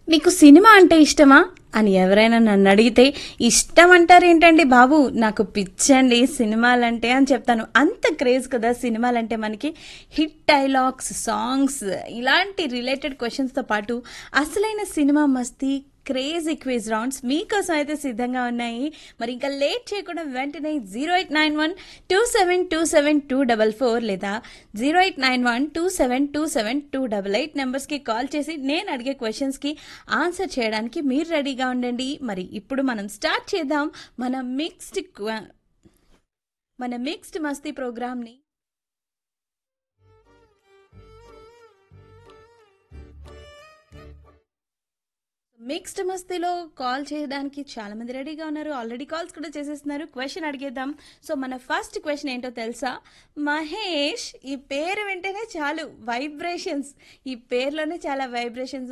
మీకు సినిమా అంటే ఇష్టమా అని ఎవరైనా నన్ను అడిగితే ఇష్టం అంటారు ఏంటండి బాబు నాకు పిచ్చండి సినిమాలంటే అని చెప్తాను అంత క్రేజ్ కదా సినిమాలంటే మనకి హిట్ డైలాగ్స్ సాంగ్స్ ఇలాంటి రిలేటెడ్ క్వశ్చన్స్తో పాటు అసలైన సినిమా మస్తీ క్రేజీ క్విజ్ రౌండ్స్ మీకోసం అయితే సిద్ధంగా ఉన్నాయి మరి ఇంకా లేట్ చేయకుండా వెంటనే zero eight nine one two seven two seven two double four లేదా zero eight nine one two seven two seven two double eight నెంబర్స్కి కాల్ చేసి నేను అడిగే క్వశ్చన్స్కి ఆన్సర్ చేయడానికి మీరు రెడీగా ఉండండి మరి ఇప్పుడు మనం స్టార్ట్ చేద్దాం మన మిక్స్డ్ మన మిక్స్డ్ మస్తీ ప్రోగ్రామ్ని మిక్స్డ్ మస్తీలో కాల్ చేయడానికి చాలా మంది రెడీగా ఉన్నారు ఆల్రెడీ కాల్స్ కూడా చేసేస్తున్నారు క్వశ్చన్ అడిగేద్దాం సో మన ఫస్ట్ క్వశ్చన్ ఏంటో తెలుసా మహేష్ ఈ పేరు వింటేనే చాలు వైబ్రేషన్స్ ఈ పేర్లోనే చాలా వైబ్రేషన్స్